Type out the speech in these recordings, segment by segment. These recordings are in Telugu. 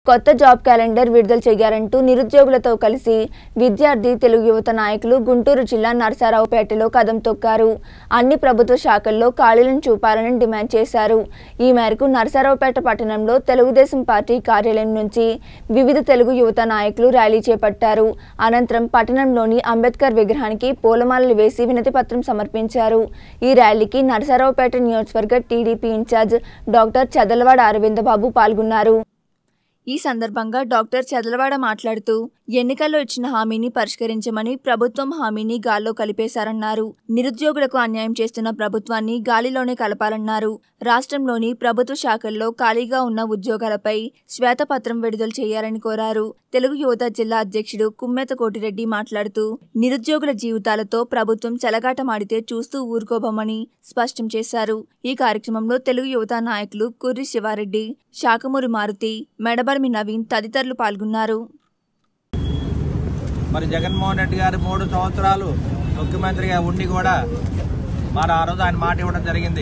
కొత్త జాబ్ క్యాలెండర్ విడుదల చేయాలంటూ నిరుద్యోగులతో కలిసి విద్యార్థి తెలుగు యువత నాయకులు గుంటూరు జిల్లా నరసరావుపేటలో కదం తొక్కారు అన్ని ప్రభుత్వ శాఖల్లో ఖాళీలను చూపాలని డిమాండ్ చేశారు ఈ మేరకు నరసరావుపేట పట్టణంలో తెలుగుదేశం పార్టీ కార్యాలయం నుంచి వివిధ తెలుగు యువత నాయకులు ర్యాలీ చేపట్టారు అనంతరం పట్టణంలోని అంబేద్కర్ విగ్రహానికి పూలమాలలు వేసి వినతిపత్రం సమర్పించారు ఈ ర్యాలీకి నరసరావుపేట నియోజకవర్గ టీడీపీ ఇన్ఛార్జ్ డాక్టర్ చదలవాడ అరవిందబాబు పాల్గొన్నారు ఈ సందర్భంగా డాక్టర్ చదలవాడ మాట్లాడుతూ ఎన్నికల్లో ఇచ్చిన హామీని పరిష్కరించమని ప్రభుత్వం హామీని గాల్లో కలిపేశారన్నారు నిరుద్యోగులకు అన్యాయం చేస్తున్న ప్రభుత్వాన్ని గాలిలోనే కలపాలన్నారు రాష్ట్రంలోని ప్రభుత్వ శాఖల్లో ఖాళీగా ఉన్న ఉద్యోగాలపై శ్వేతపత్రం విడుదల చేయాలని కోరారు తెలుగు యువత జిల్లా అధ్యక్షుడు కుమ్మెత కోటిరెడ్డి మాట్లాడుతూ నిరుద్యోగుల జీవితాలతో ప్రభుత్వం చెలగాటమాడితే చూస్తూ ఊరుకోబోమని స్పష్టం చేశారు ఈ కార్యక్రమంలో తెలుగు యువత నాయకులు కుర్రి శివారెడ్డి శాఖమూరి మారుతి మెడబర్మి నవీన్ తదితరులు పాల్గొన్నారు మరి జగన్మోహన్ రెడ్డి గారు మూడు సంవత్సరాలు ముఖ్యమంత్రిగా ఉండి కూడా మరి ఆ రోజు ఆయన మాట ఇవ్వడం జరిగింది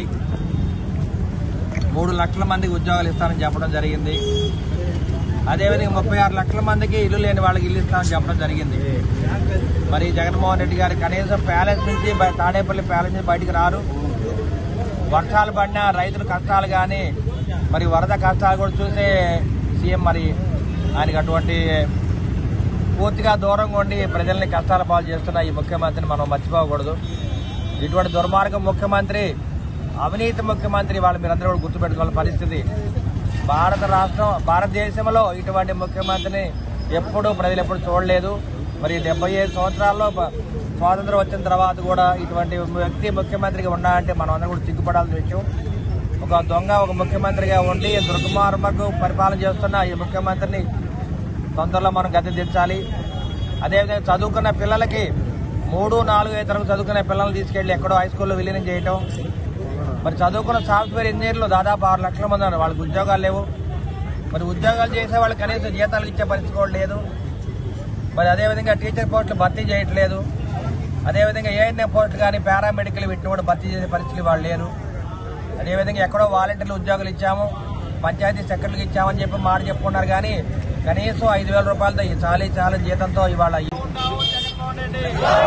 మూడు లక్షల మందికి ఉద్యోగాలు ఇస్తానని చెప్పడం జరిగింది అదేవిధంగా ముప్పై ఆరు లక్షల మందికి ఇల్లు లేని వాళ్ళకి ఇల్లు ఇస్తామని చెప్పడం జరిగింది మరి జగన్మోహన్ రెడ్డి గారు కనీసం ప్యాలెస్ నుంచి బయ- తాడేపల్లి ప్యాలెస్ నుంచి బయటికి రారు వర్షాలు పడినా రైతుల కష్టాలు కానీ మరి వరద కష్టాలు కూడా చూసే సీఎం మరి ఆయనకి అటువంటి పూర్తిగా దూరంగా ఉండి ప్రజల్ని కష్టాల పాలు చేస్తున్న ఈ ముఖ్యమంత్రిని మనం మర్చిపోకూడదు ఇటువంటి దుర్మార్గం ముఖ్యమంత్రి అవినీతి ముఖ్యమంత్రి వాళ్ళు మీరందరూ కూడా గుర్తుపెట్టుకోవాల్సిన పరిస్థితి భారత రాష్ట్రం భారతదేశంలో ఇటువంటి ముఖ్యమంత్రిని ఎప్పుడూ ప్రజలు ఎప్పుడు చూడలేదు మరి డెబ్బై ఐదు సంవత్సరాల్లో ప- స్వాతంత్రం వచ్చిన తర్వాత కూడా ఇటువంటి వ్యక్తి ముఖ్యమంత్రిగా ఉన్నాయంటే మనం అందరం కూడా సిగ్గుపడాల్సిన విషయం ఒక దొంగ ఒక ముఖ్యమంత్రిగా ఉండి దుర్మార్గకు పరిపాలన చేస్తున్న ఈ ముఖ్యమంత్రిని తొందరలో మనం గద్దె దించాలి అదేవిధంగా చదువుకున్న పిల్లలకి మూడు నాలుగు ఐదు తరగతి చదువుకునే పిల్లల్ని తీసుకెళ్లి ఎక్కడో హై స్కూల్లో విలీనం చేయటం మరి చదువుకున్న సాఫ్ట్వేర్ ఇంజనీర్లు దాదాపు ఆరు లక్షల మంది ఉన్నారు వాళ్ళకి ఉద్యోగాలు లేవు మరి ఉద్యోగాలు చేసే వాళ్ళకి కనీసం జీతాలు ఇచ్చే పరిస్థితి కూడా లేదు మరి అదేవిధంగా టీచర్ పోస్టులు భర్తీ చేయట్లేదు అదేవిధంగా ఏఎన్ఏ పోస్టులు కానీ పారామెడికల్ వీటిని కూడా భర్తీ చేసే పరిస్థితి వాళ్ళు లేరు అదేవిధంగా ఎక్కడో వాలంటీర్లు ఉద్యోగాలు ఇచ్చాము పంచాయతీ సెక్రటరీకి ఇచ్చామని చెప్పి మాట చెప్పుకున్నారు కానీ కనీసం ఐదు వేల రూపాయలతో ఈ చాలీ చాలా జీతంతో ఇవాళ